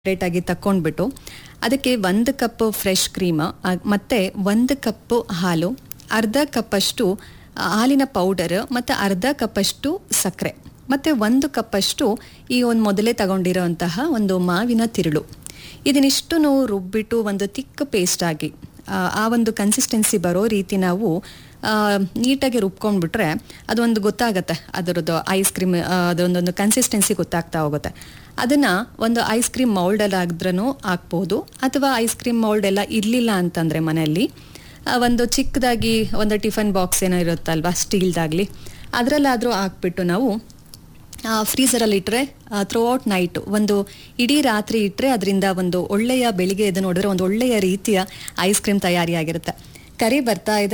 ಆಗಿ ತಕ್ಕೊಂಡ್ಬಿಟ್ಟು ಅದಕ್ಕೆ ಒಂದು ಕಪ್ ಫ್ರೆಶ್ ಕ್ರೀಮ್ ಮತ್ತೆ ಒಂದು ಕಪ್ ಹಾಲು ಅರ್ಧ ಕಪ್ಪಷ್ಟು ಹಾಲಿನ ಪೌಡರ್ ಮತ್ತು ಅರ್ಧ ಕಪ್ಪಷ್ಟು ಸಕ್ಕರೆ ಮತ್ತು ಒಂದು ಕಪ್ಪಷ್ಟು ಈ ಒಂದು ಮೊದಲೇ ತಗೊಂಡಿರೋಂತಹ ಒಂದು ಮಾವಿನ ತಿರುಳು ಇದನ್ನಿಷ್ಟು ರುಬ್ಬಿಟ್ಟು ಒಂದು ತಿಕ್ಕ ಪೇಸ್ಟ್ ಆಗಿ ಆ, ಆ ಒಂದು ಕನ್ಸಿಸ್ಟೆನ್ಸಿ ಬರೋ ರೀತಿ ನಾವು ಆ, ನೀಟಾಗಿ ರುಬ್ಕೊಂಡ್ಬಿಟ್ರೆ ಅದೊಂದು ಗೊತ್ತಾಗತ್ತೆ ಅದರದ್ದು ಐಸ್ ಕ್ರೀಮ್ ಅದೊಂದೊಂದು ಕನ್ಸಿಸ್ಟೆನ್ಸಿ ಗೊತ್ತಾಗ್ತಾ ಹೋಗುತ್ತೆ ಅದನ್ನ ಒಂದು ಐಸ್ ಕ್ರೀಮ್ ಮೌಲ್ಡಲ್ಲಿ ಆಗಿದ್ರೂ ಹಾಕ್ಬೋದು ಅಥವಾ ಐಸ್ ಕ್ರೀಮ್ ಮೌಲ್ಡ್ ಎಲ್ಲ ಇರಲಿಲ್ಲ ಅಂತಂದರೆ ಮನೆಯಲ್ಲಿ ಆ, ಒಂದು ಚಿಕ್ಕದಾಗಿ ಒಂದು ಟಿಫನ್ ಬಾಕ್ಸ್ ಏನೋ ಇರುತ್ತಲ್ವಾ ಸ್ಟೀಲ್ದಾಗಲಿ ಅದರಲ್ಲಾದರೂ ಹಾಕ್ಬಿಟ್ಟು ನಾವು ಫ್ರೀಸರಲ್ಲಿ ಇಟ್ಟರೆ ಥ್ರೂ ಔಟ್ ನೈಟ್ ಒಂದು ಇಡೀ ರಾತ್ರಿ ಇಟ್ಟರೆ ಅದರಿಂದ ಒಂದು ಒಳ್ಳೆಯ ಬೆಳಿಗ್ಗೆ ಎದ್ದು ನೋಡಿದ್ರೆ ಒಂದು ಒಳ್ಳೆಯ ರೀತಿಯ ಐಸ್ ಕ್ರೀಮ್ ತಯಾರಿಯಾಗಿರುತ್ತೆ ಕರಿ ಬರ್ತಾ ಇದೆ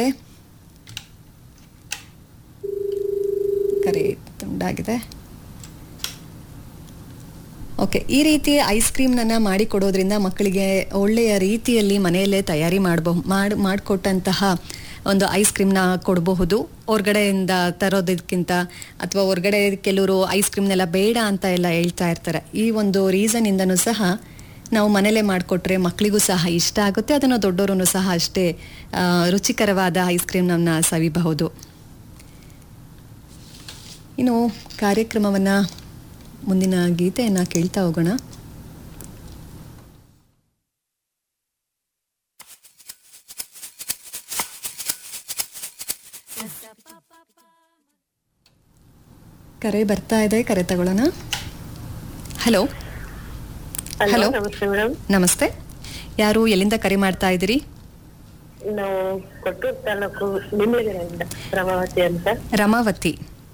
ಕರಿ ತುಂಡಾಗಿದೆ ಓಕೆ ಈ ರೀತಿ ಐಸ್ ಕ್ರೀಮ್ನನ್ನ ಮಾಡಿ ಕೊಡೋದ್ರಿಂದ ಮಕ್ಕಳಿಗೆ ಒಳ್ಳೆಯ ರೀತಿಯಲ್ಲಿ ಮನೆಯಲ್ಲೇ ತಯಾರಿ ಮಾಡಬಹು ಮಾಡಿ ಮಾಡಿಕೊಟ್ಟಂತಹ ಒಂದು ಐಸ್ ಕ್ರೀಮ್ನ ಕೊಡಬಹುದು ಹೊರ್ಗಡೆಯಿಂದ ತರೋದಕ್ಕಿಂತ ಅಥವಾ ಹೊರ್ಗಡೆ ಕೆಲವರು ಐಸ್ ಕ್ರೀಮ್ನೆಲ್ಲ ಬೇಡ ಅಂತ ಎಲ್ಲ ಹೇಳ್ತಾ ಇರ್ತಾರೆ ಈ ಒಂದು ರೀಸನ್ನಿಂದನೂ ಸಹ ನಾವು ಮನೇಲೆ ಮಾಡಿಕೊಟ್ರೆ ಮಕ್ಕಳಿಗೂ ಸಹ ಇಷ್ಟ ಆಗುತ್ತೆ ಅದನ್ನು ದೊಡ್ಡವರು ಸಹ ಅಷ್ಟೇ ಆ, ರುಚಿಕರವಾದ ಐಸ್ ಕ್ರೀಮ್ನ ಸವಿಬಹುದು ಇನ್ನು ಕಾರ್ಯಕ್ರಮವನ್ನ ಮುಂದಿನ ಗೀತೆಯನ್ನ ಕೇಳ್ತಾ ಹೋಗೋಣ ಕರೆ ಬರ್ತಾ ಇದೆ ಕರೆ ತಗೊಳ್ಳೋಣ ಹಲೋ ಹಲೋ Hello. ನಮಸ್ತೆ ಮೇಡಮ್ ನಮಸ್ತೆ ಯಾರು ಎಲ್ಲಿಂದ ಕರೆ ಮಾಡ್ತಾ ಇದ್ದೀರಿ ನಾವು ಕೊಟ್ಟೂರು ತಾಲೂಕು ನಿಂಬಳಗೆರೆಯಿಂದ ಪ್ರಭಾವತಿ ಅಂತ ರಮಾವತಿ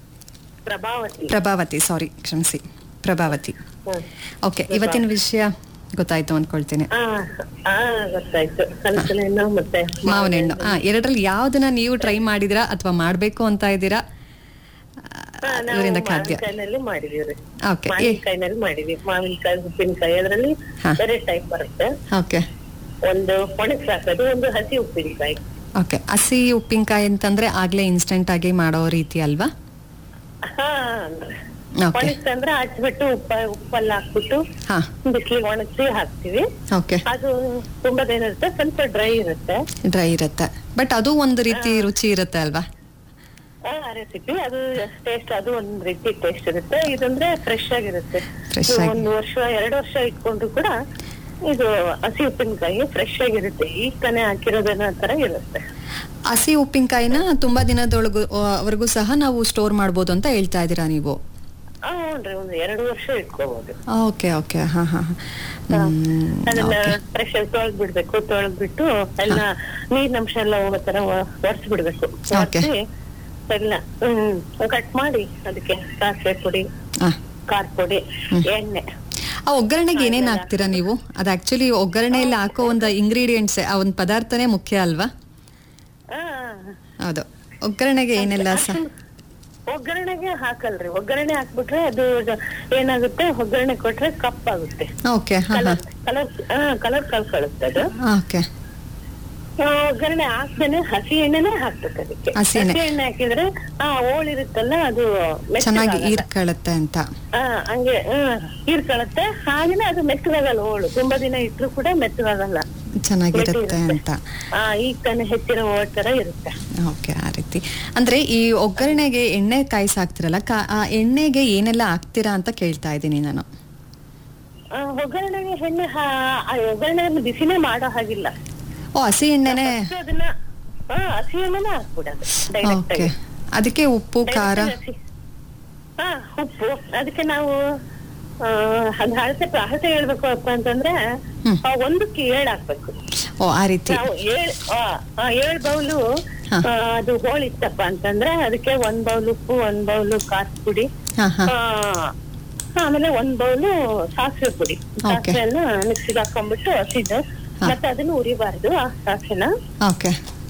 ಪ್ರಭಾವತಿ ಪ್ರಭಾವತಿ ಸಾರಿ ಕ್ಷಮಿಸಿ ಪ್ರಭಾವತಿ ಹ್ಮ್. ಓಕೆ ಇವತ್ತಿನ ವಿಷಯ ಗೊತ್ತಾಯ್ತು ಅಂದ್ಕೊಳ್ತೀನಿ ಆ ಆ ಗೊತ್ತಾಯ್ತು ಹಲಸಿನ ಹಣ್ಣು ಮತ್ತೆ ಮಾವಿನ ಹಣ್ಣು ಹಾ ಎರಡರಲ್ಲಿ ಯಾವ್ದನ್ನ ನೀವು ಟ್ರೈ ಮಾಡಿದಿರಾ ಅಥವಾ ಮಾಡ್ಬೇಕು ಅಂತ ಇದ್ದೀರಾ ಹಾ, ನಾವು ಇವರಿಂದ ಖಾದ್ಯ ಮಾವಿನಕಾಯಿನಲ್ಲಿ ಮಾಡಿದೀವ್ರಿ ಓಕೆ ಮಾವಿನಕಾಯಿನಲ್ಲಿ ಮಾಡಿದೀವಿ ಮಾವಿನಕಾಯಿ ಉಪ್ಪಿನಕಾಯಿ ಅದರಲ್ಲಿ ಹಾ. ಬೇರೆ ಟೈಪ್ ಬರುತ್ತೆ ಓಕೆ ಒಂದು ಒಣಗಿಸಿ ಹಾಕೋದು ಒಂದು ಹಸಿ ಉಪ್ಪಿನಕಾಯಿ ಓಕೆ ಹಸಿ ಉಪ್ಪಿನಕಾಯಿ ಅಂತಂದ್ರೆ ಆಗ್ಲೇ ಇನ್ಸ್ಟೆಂಟ್ ಆಗಿ ಮಾಡೋ ರೀತಿ ಅಲ್ವಾ ಹಾ ಓಕೆ ಒಣಗಿಸಿ ಅಂದ್ರೆ ಹಚ್ಬಿಟ್ಟು ಉಪ್ಪ ಉಪ್ಪಲ್ಲಿ ಹಾಕ್ಬಿಟ್ಟು ಹಾ ಬಿಸಿಲಿಗೆ ಒಣಗಿಸಿ ಹಾಕ್ತಿವಿ ಓಕೆ ಅದು ತುಂಬಾ ದಿನ ಇರುತ್ತೆ ಸ್ವಲ್ಪ ಡ್ರೈ ಇರುತ್ತೆ ಡ್ರೈ ಇರುತ್ತೆ ಬಟ್ ಅದು ಒಂದು ರೀತಿ ರುಚಿ ಇರುತ್ತೆ ಅಲ್ವಾ ಆ ರೆಸಿಪಿ ಅದು ಟೇಸ್ಟ್ ಅದು ಒಂದ್ ರೀತಿ ಟೇಸ್ಟ್ ಇರುತ್ತೆ ಇದಂದ್ರೆ ಫ್ರೆಶ್ ಆಗಿರುತ್ತೆ Fresh ನೀವು ಆಗಿ. ಒಂದು ವರ್ಷ ಎರಡು ವರ್ಷ ಇಟ್ಕೊಂಡ್ರು ಕೂಡ ಇದು ಹಸಿ ಉಪ್ಪಿನಕಾಯಿ ಫ್ರೆಶ್ ಆಗಿರುತ್ತೆ ಈಗ ತಾನೇ ಹಾಕಿರೋದನ್ನ ತರ ಇರುತ್ತೆ ಹಸಿ ಉಪ್ಪಿನಕಾಯಿನ ತುಂಬಾ ದಿನದೊಳಗು ವರೆಗೂ ಸಹ ನಾವು ಸ್ಟೋರ್ ಮಾಡ್ಬೋದು ಅಂತ ಹೇಳ್ತಾ ಇದ್ದೀರಾ ನೀವು ಆ, ಹ್ಞೂನ್ರಿ ಒಂದು ಎರಡು ವರ್ಷ ಇಟ್ಕೋಬಹುದು ಓಕೆ ಓಕೆ ಹಾ ಹಾ ಅದನ್ನ ಫ್ರೆಶ್ ತೊಳೆದ್ ಬಿಡ್ಬೇಕು ತೊಳೆದ್ ಬಿಟ್ಟು ಎಲ್ಲ ನೀರಿನಂಶ ಎಲ್ಲ ಹೋಗೋ ತರ ಒರೆಸ್ ಬಿಡ್ಬೇಕು ಒರೆಸಿ ಎಲ್ಲ ಹ್ಮ್ ಕಟ್ ಮಾಡಿ ಅದಕ್ಕೆ ಸಾಸಿವೆ ಪುಡಿ ಖಾರ ಪುಡಿ ಎಣ್ಣೆ ಆ ಒಗ್ಗರಣೆಗೆ ಏನೇನ್ ಹಾಕ್ತೀರಾ ನೀವು ಅದು ಆಕ್ಚುಲಿ ಒಗ್ಗರಣೆಯಲ್ಲಿ ಹಾಕೋ ಒಂದು ಇಂಗ್ರೀಡಿಯೆಂಟ್ಸ್ ಆ ಒಂದು ಪದಾರ್ಥನೇ ಮುಖ್ಯ ಅಲ್ವಾ ಆ, ಹೌದು ಒಗ್ಗರಣೆಗೆ ಏನೆಲ್ಲ ಸಹ ಒಗ್ಗರಣೆಗೆ ಹಾಕಲ್ರಿ ಒಗ್ಗರಣೆ ಹಾಕ್ಬಿಟ್ರೆ ಅದು ಜ- ಏನಾಗುತ್ತೆ ಒಗ್ಗರಣೆ ಕೊಟ್ರೆ ಕಪ್ಪಾಗುತ್ತೆ ಓಕೆ ಹಾ ಹಾ ಕಲರ್ ಕಲರ್ ಕಲರ್ ಕಳ್ಕೊಳ್ಳುತ್ತೆ ಅದು ಓಕೆ ಆ, ಒಗ್ಗರಣೆ ಹಾಕ್ದೇನೆ ಹಸಿ ಎಣ್ಣೆನೆ ಹಾಕ್ಬೇಕು ಅದಕ್ಕೆ ಹಸಿ ಎಣ್ಣೆ. ಎಣ್ಣೆ ಹಾಕಿದ್ರೆ ಆ ಓಳಿರುತ್ತಲ್ಲ ಅದು ಮೆತ್ತಗಾಗಲ್ಲ. ಚೆನ್ನಾಗಿ ಈರ್ಕೊಳ್ಳುತ್ತೆ ಅಂತ ಆ, ಹಂಗೆ ಹ್ಮ್ ಹೀರ್ಕೊಳ್ಳುತ್ತೆ ಹಾಗೇನೆ ಅದು ಮೆತ್ತಗಾಗಲ್ಲ ಓಳು ತುಂಬಾ ದಿನ ಇಟ್ರು ಕೂಡ ಮೆತ್ತಗಾಗಲ್ಲ ಚೆನ್ನಾಗಿರುತ್ತೆ ಅಂತ ಆ ಈಗ ತಾನೇ ಹೆಚ್ಚಿನ ಓಳ್ ತರ ಇರುತ್ತೆ ಓಕೆ ಆ ರೀತಿ ಅಂದ್ರೆ ಈ ಒಗ್ಗರಣೆಗೆ ಎಣ್ಣೆ ಕಾಯಿಸಿ ಹಾಕ್ತಿರಲ್ಲ ಕಾ- ಆ ಎಣ್ಣೆಗೆ ಏನೆಲ್ಲ ಹಾಕ್ತೀರಾ ಅಂತ ಕೇಳ್ತಾ ಇದ್ದೀನಿ ನಾನು ಆ, ಒಗ್ಗರಣೆಗೆ ಎಣ್ಣೆ ಹಾ- ಆ ಒಗ್ಗರಣೆಯನ್ನು ಬಿಸಿನೇ ಮಾಡೋ ಹಾಗಿಲ್ಲ ಓ ಹಸಿ ಎಣ್ಣೆನೆ First ಅದನ್ನ ಹಾ ಹಸಿ ಎಣ್ಣೆನ ಹಾಕ್ಬಿಡೋದು ಡೈರೆಕ್ಟ್ ಓಕೆ ಆಗಿ ಅದಕ್ಕೆ ಉಪ್ಪು ಖಾರ Direct ಆಗಿ ಹಸಿ- ಹಾ ಉಪ್ಪು ಅದಕ್ಕೆ ನಾವು ಆ, ಅದ್ ಅಳತೆ ಅಳತೆ ಹೇಳ್ಬೇಕು ಅಪ್ಪ ಅಂತಂದ್ರೆ ಹ್ಮ್. ಆ, ಒಂದಕ್ಕೆ ಏಳ್ ಹಾಕ್ಬೇಕು ಓ ಆ ರೀತಿ ನಾವು ಏಳ್ ಆ, ಆ, ಏಳ್ ಬೌಲು ಹಾ. ಆ, ಅದು ಹೋಳಿತ್ತಪ್ಪ ಅಂತಂದ್ರೆ ಅದಕ್ಕೆ ಒಂದ್ ಬೌಲ್ ಉಪ್ಪು ಒಂದ್ ಬೌಲು ಖಾರ ಪುಡಿ ಹಾ ಹಾ ಆ, ಆಮೇಲೆ ಒಂದ್ ಬೌಲು ಸಾಸಿವೆ ಪುಡಿ ಸಾಸಿವೆನ ಮಿಕ್ಸಿಗೆ ಹಾಕೊಂಡ್ಬಿಟ್ಟು ಹಸಿದು ಹಾ. ಮತ್ತೆ ಅದನ್ನ ಉರಿಬಾರ್ದು ಆ ಸಾಸಿವೆನ ಓಕೆ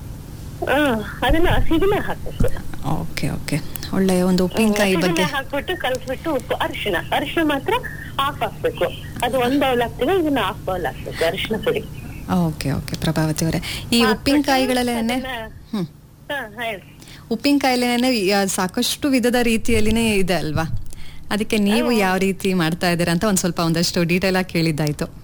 ಆ, ಅದನ್ನ ಹಸಿದನ್ನ ಹಾಕ್ಬೇಕು ಓಕೆ ಓಕೆ ಒಳ್ಳೆಯ ಒಂದು ಉಪ್ಪಿನಕಾಯಿ ಬಗ್ಗೆ ಹಸಿದನ್ನ ಹಾಕ್ಬಿಟ್ಟು ಕಲ್ಸ್ಬಿಟ್ಟು ಉಪ್ಪು ಅರಿಶಿನ ಅರಿಶಿನ ಮಾತ್ರ ಹಾಫ್ ಹಾಕ್ಬೇಕು ಅದು ಒಂದ್ ಬೌಲ್ ಹಾಕ್ತೀವಿ ಇದನ್ನ ಹಾಫ್ ಬೌಲ್ ಹಾಕ್ಬೇಕು ಅರಿಶಿನ ಪುಡಿ ಓಕೆ ಓಕೆ ಪ್ರಭಾವತಿ ಅವರೇ ಈ ಉಪ್ಪಿನಕಾಯಿಗಳಲ್ಲೇನೆ ಹ್ಮ್ ಹಾ ಹೇಳಿ ಉಪ್ಪಿನಕಾಯಿಲೇನೆ ಸಾಕಷ್ಟು ವಿಧದ ರೀತಿಯಲ್ಲಿನೇ ಇದೆ ಅಲ್ವಾ ಅದಕ್ಕೆ ನೀವು ಯಾವ ರೀತಿ ಮಾಡ್ತಾ ಇದ್ದೀರಾ ಅಂತ ಒಂದ್ ಸ್ವಲ್ಪ ಒಂದಷ್ಟು ಡೀಟೇಲ್ ಆಗಿ ಕೇಳಿದ್ದಾಯ್ತು